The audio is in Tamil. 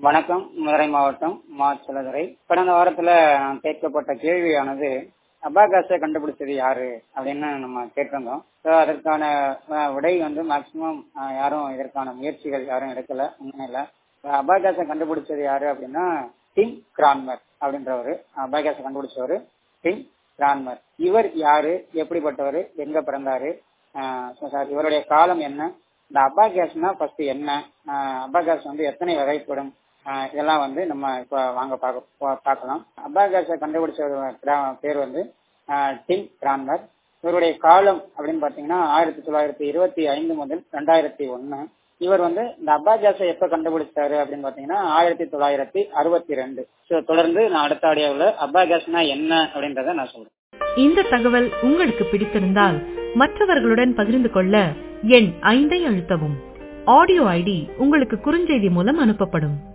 வணக்கம் மதுரை மாவட்டம் மா சிலதுரை கடந்த வாரத்துல நான் கேட்கப்பட்ட கேள்வியானது அபாகாஸை கண்டுபிடிச்சது யாரு அப்படின்னு நம்ம கேட்டிருந்தோம் ஸோ அதற்கான அஹ், விடை வந்து மேக்சிமம் யாரும் இதற்கான முயற்சிகள் யாரும் எடுக்கல உண்மையில அபாகாஸை கண்டுபிடிச்சது யாரு அப்படின்னா டிம் கிரான்மர் அப்படின்றவரு அபாகாஸை கண்டுபிடிச்சவரு டிம் கிரான்மர் இவர் யாரு எப்படிப்பட்டவர் எங்க பிறந்தாரு அஹ், so sir, இவருடைய காலம் என்ன இந்த அபாகாஸ்னா ஃபர்ஸ்ட் என்ன அபாகாஸ் வந்து எத்தனை வகைப்படும் ஆஹ் இதெல்லாம் வந்து நம்ம இப்போ வாங்க பார்க்க பா- பார்க்கலாம் அபாகாஸை கண்டுபிடிச்ச பேர் வந்து ஆஹ் டிம் கிரான்மர் இவருடைய காலம் அப்படின்னு பார்த்தீங்கன்னா ஆயிரத்தி தொள்ளாயிரத்தி இருபத்தி ஐந்து முதல் ரெண்டாயிரத்தி ஒன்னு இவர் வந்து இந்த அபாகாஸை எப்ப கண்டுபிடிச்சாரு அப்படின்னு பார்த்தீங்கன்னா ஆயிரத்தி தொள்ளாயிரத்தி அறுபத்தி ரெண்டு ஸோ தொடர்ந்து நான் அடுத்த ஆடியோவில் அபாகாஸ்னா என்ன அப்படின்றத நான் சொல்றேன் இந்த தகவல் உங்களுக்கு பிடித்திருந்தால் மற்றவர்களுடன் பகிர்ந்து கொள்ள எண் ஐந்தை அழுத்தவும் ஆடியோ ஐடி உங்களுக்கு குறுஞ்செய்தி மூலம் அனுப்பப்படும்